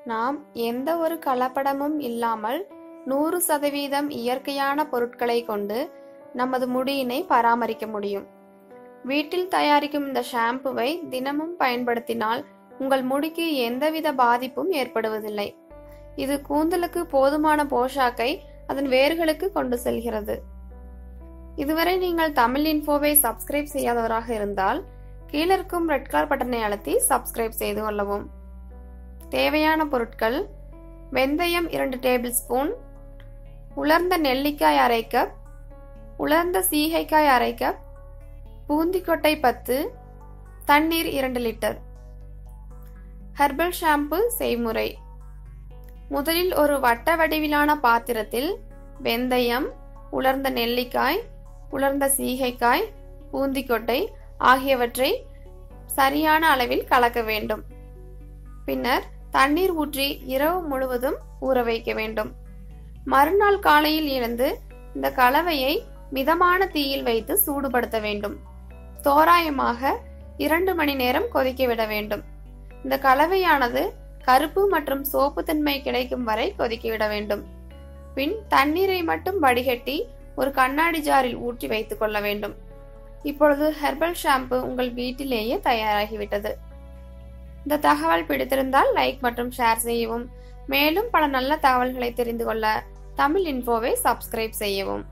நாம் எந்த ஒரு கலப்படமும் இல்லாமல் நூறு சதவீதம் இயற்கையான பொருட்களை கொண்டு நமது முடியினை பராமரிக்க முடியும் வீட்டில் தயாரிக்கும் இந்த ஷாம்புவை தினமும் பயன்படுத்தினால் உங்கள் முடிக்கு எந்தவித பாதிப்பும் ஏற்படுவதில்லை இது கூந்தலுக்கு போதுமான போஷாக்கை அதன் வேர்களுக்கு கொண்டு செல்கிறது இதுவரை நீங்கள் தமிழ் இன்ஃபோவை சப்ஸ்கிரைப் செய்யாதவராக இருந்தால் கீழே இருக்கும் ரெட் கலர் பட்டனை அழுத்தி சப்ஸ்கிரைப் செய்து கொள்ளவும் தேவையான பொருட்கள் வெந்தயம் இரண்டு டேபிள் ஸ்பூன் உலர்ந்த நெல்லிக்காய் அரை கப் உலர்ந்த சீகைக்காய் அரை கப் பூந்திக்கொட்டை பத்து தண்ணீர் இரண்டு லிட்டர் ஹெர்பல் ஷாம்பு செய்முறை முதலில் ஒரு வட்ட வடிவிலான பாத்திரத்தில் வெந்தயம் உலர்ந்த நெல்லிக்காய் உலர்ந்த சீகைக்காய் பூந்திக்கொட்டை ஆகியவற்றை சரியான அளவில் கலக்க வேண்டும் பின்னர் தண்ணீர் ஊற்றி இரவு முழுவதும் ஊற வைக்க வேண்டும் மறுநாள் காலையில் எழுந்து இந்த கலவையை மிதமான தீயில் வைத்து சூடுபடுத்த வேண்டும் தோராயமாக இரண்டு மணி நேரம் கொதிக்க விட வேண்டும் இந்த கலவையானது கருப்பு மற்றும் சோப்பு தன்மை கிடைக்கும் வரை கொதிக்க விட வேண்டும் பின் தண்ணீரை மட்டும் வடிகட்டி ஒரு கண்ணாடி ஜாரில் ஊற்றி வைத்துக் கொள்ள வேண்டும் இப்பொழுது ஹெர்பல் ஷாம்பு உங்கள் வீட்டிலேயே தயாராகிவிட்டது இந்த தகவல் பிடித்திருந்தால் லைக் மற்றும் ஷேர் செய்யவும் மேலும் பல நல்ல தகவல்களை தெரிந்து கொள்ள தமிழ் இன்ஃபோவை சப்ஸ்கிரைப் செய்யவும்